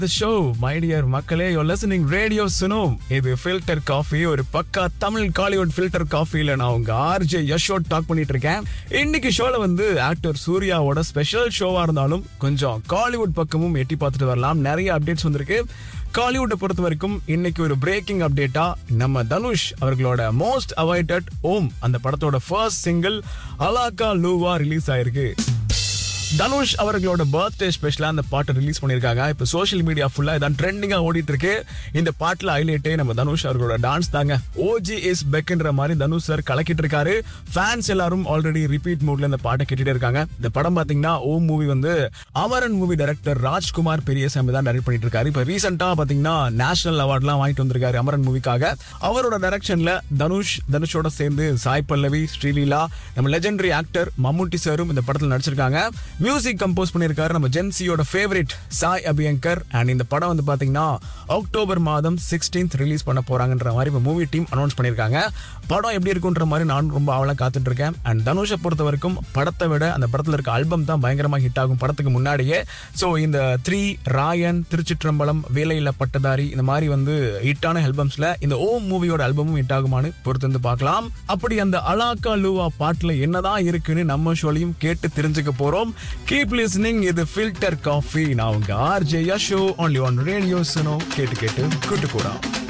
the show my dear மக்களே you listening Radio Suno இது filter coffee ஒரு பக்கா தமிழ் காலிவுட் ஃபில்டர் காஃபில நான் உங்க ஆர்ஜே யஷோட் டாக் பண்ணிட்டு இருக்கேன் இன்னைக்கு ஷோல வந்து ஆக்டர் சூர்யாவோட ஸ்பெஷல் ஷோவா இருந்தாலும் கொஞ்சம் காலிவுட் பக்கமும் எட்டி பார்த்துட்டு வரலாம் நிறைய அப்டேட்ஸ் வந்திருக்கு காலிவுட்டை பொறுத்த வரைக்கும் இன்னைக்கு ஒரு பிரேக்கிங் அப்டேட்டா நம்ம தனுஷ் அவர்களோட மோஸ்ட் அவாய்டட் ஓம் அந்த படத்தோட ஃபர்ஸ்ட் சிங்கிள் அலாக்கா லூவா ரிலீஸ் ஆயிருக்கு தனுஷ் அவர்களோட பர்த்டே ஸ்பெஷலா அந்த பாட்டை ரிலீஸ் பண்ணிருக்காங்க இப்போ சோஷியல் மீடியா ஃபுல்லா இதான் ட்ரெண்டிங்கா ஓடிட்டு இருக்கு இந்த பாட்டுல ஹைலைட்டே நம்ம தனுஷ் அவர்களோட டான்ஸ் தாங்க ஓஜி இஸ் பெக்ன்ற மாதிரி தனுஷ் சார் கலக்கிட்டு இருக்காரு ஃபேன்ஸ் எல்லாரும் ஆல்ரெடி ரிப்பீட் மூட்ல இந்த பாட்டை கேட்டுட்டே இருக்காங்க இந்த படம் பாத்தீங்கன்னா ஓம் மூவி வந்து அமரன் மூவி டைரக்டர் ராஜ்குமார் பெரியசாமி தான் டைரக்ட் பண்ணிட்டு இருக்காரு இப்போ ரீசெண்டா பாத்தீங்கன்னா நேஷனல் அவார்ட்லாம் வாங்கிட்டு வந்திருக்காரு அமரன் மூவிக்காக அவரோட டைரக்ஷன்ல தனுஷ் தனுஷோட சேர்ந்து சாய் பல்லவி ஸ்ரீலீலா நம்ம லெஜெண்டரி ஆக்டர் மம்முட்டி சாரும் இந்த படத்துல நடிச்சிருக்காங்க மியூசிக் கம்போஸ் பண்ணியிருக்காரு நம்ம ஜென்சியோட ஃபேவரட் சாய் அபியங்கர் அண்ட் இந்த படம் வந்து பாத்தீங்கன்னா அக்டோபர் மாதம் சிக்ஸ்டீன்த் ரிலீஸ் பண்ண போறாங்கன்ற மாதிரி இப்போ மூவி டீம் அனௌன்ஸ் பண்ணியிருக்காங்க படம் எப்படி இருக்குன்ற மாதிரி நான் ரொம்ப ஆவலா காத்துட்டு இருக்கேன் அண்ட் தனுஷை பொறுத்த வரைக்கும் படத்தை விட அந்த படத்துல இருக்க ஆல்பம் தான் பயங்கரமா ஹிட் ஆகும் படத்துக்கு முன்னாடியே ஸோ இந்த த்ரீ ராயன் திருச்சிற்றம்பலம் வேலையில பட்டதாரி இந்த மாதிரி வந்து ஹிட்டான ஆல்பம்ஸ்ல இந்த ஓம் மூவியோட ஆல்பமும் ஹிட் ஆகுமான்னு பொறுத்து வந்து பார்க்கலாம் அப்படி அந்த அலாக்கா லூவா பாட்டுல என்னதான் இருக்குன்னு நம்ம ஷோலையும் கேட்டு தெரிஞ்சுக்க போறோம் கீப் லிஸ்னிங் இது ஃபில்டர் காஃபி நான் உங்க RJ Yasho only one Radio Suno கேட்டு கேட்டு கூட்டு கூடா